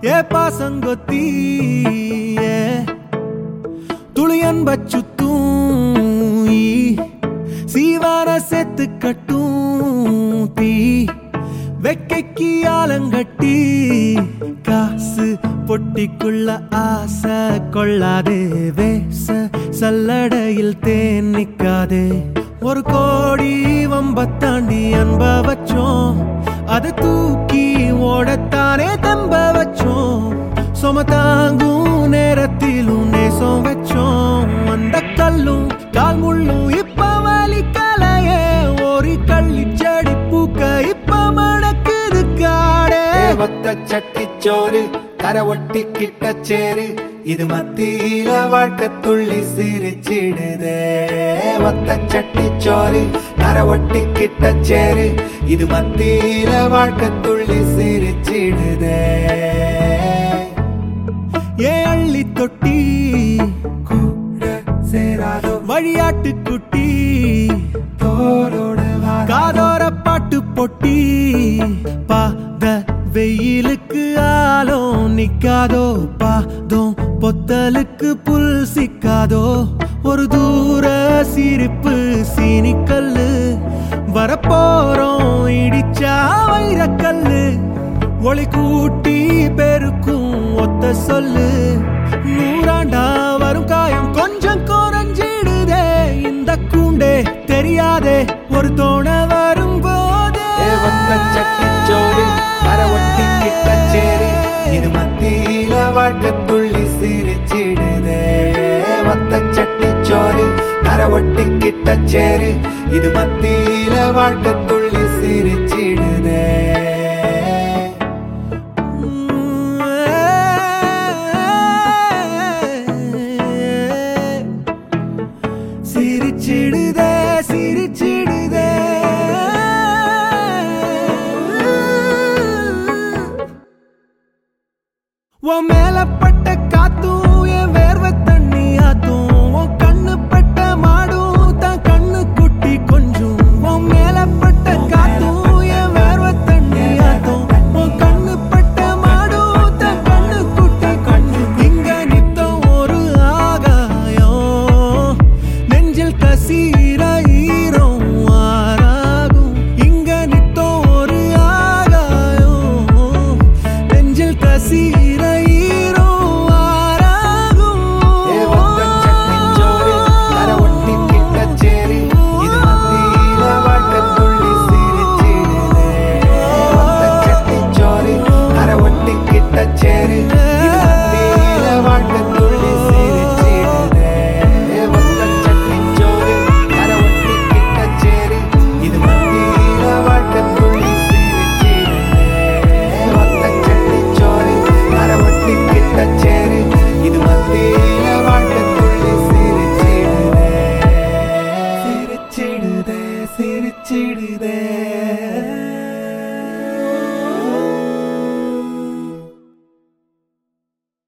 ஏ பாசங்கொத்தி ஏ துளியன் பச்சுத்தூம் ஈ. சீவான செத்து கட்டும் தீ வெக்கைக்கு ஆலங்கட்டி காசு பொட்டிக்குள்ள ஆசை கொள்ளாதே வேச சல்லடையில் தேன் நிக்காதே ஒரு கோடி வம்பத்தாண்டி அன்ப வச்சோம் அதை தூக்கி ஓடத்தானே தம்ப வச்சோம் சும தாங்கும் நேரத்திலும் நேசம் வச்சோம் அந்த கல்லும் கால் முள்ளும் இப்ப வலிக்கலையே ஒரு கள்ளி செடி பூக்க இப்ப மணக்குது காடே ஒத்த சட்டிச்சோறு கரை ஒட்டி கிட்ட சேரு இது மத்தியில வாழ்க்கை துள்ளி சிரிச்சிடுதே ஒத்த சட்டிச்சோறு கரை ஒட்டி கிட்ட சேரு இது மத்தியில வாழ்க்கை துள்ளி சிரிச்சிடுதே ஏ அள்ளி தொட்டி கூட சேராதோ வழியாட்டு குட்டி தோளோட வாரா காதோர பாட்டு பொட்டி பாத வெயிலுக்கு ஆலும் நிக்காதோ பாதம் பொத்தலுக்கு புல் சிக்காதோ ஒரு தூர சிரிப்பு சீனிக்கல்லு வரப்போறோம் இடிச்சா வைரக்கல்லு ஒளி கூட்டி பெருக்கும் ஒத்த சொல்லு நூறாண்டா வரும் காயம் கொஞ்சம் குறைஞ்சிடுதே இந்த கூண்டே தெரியாதே ஒரு தோண வரும் போதே ஒத்த சட்டிச்சோறு கரை ஒட்டி கிட்ட சேரு இது மத்தியில வாழ்க்கை துள்ளி சிரிச்சிடுதே ஒத்த சட்டிச்சோறு கரை ஒட்டி கிட்ட சேரு இது மத்தியில வாழ்க்கை துள்ளி சிரிச்சிடுதே சிரிச்சிடுதே சிரிச்சிடுதே உன் மேல பட்ட காத்தும் என் வேர்வை தண்ணி ஆத்தும் உன் கண்ணு பட்ட மாடும் தான் கண்ணு குட்டி கொஞ்சம் உன் மேல பட்ட காத்தும் என் வேர்வை தண்ணி ஆத்தும் உன் கண்ணு பட்ட மாடும் தான் கண்ணு குட்டி கொஞ்சம் இங்க நித்தம் ஒரு ஆகாயம் நெஞ்சில் கசி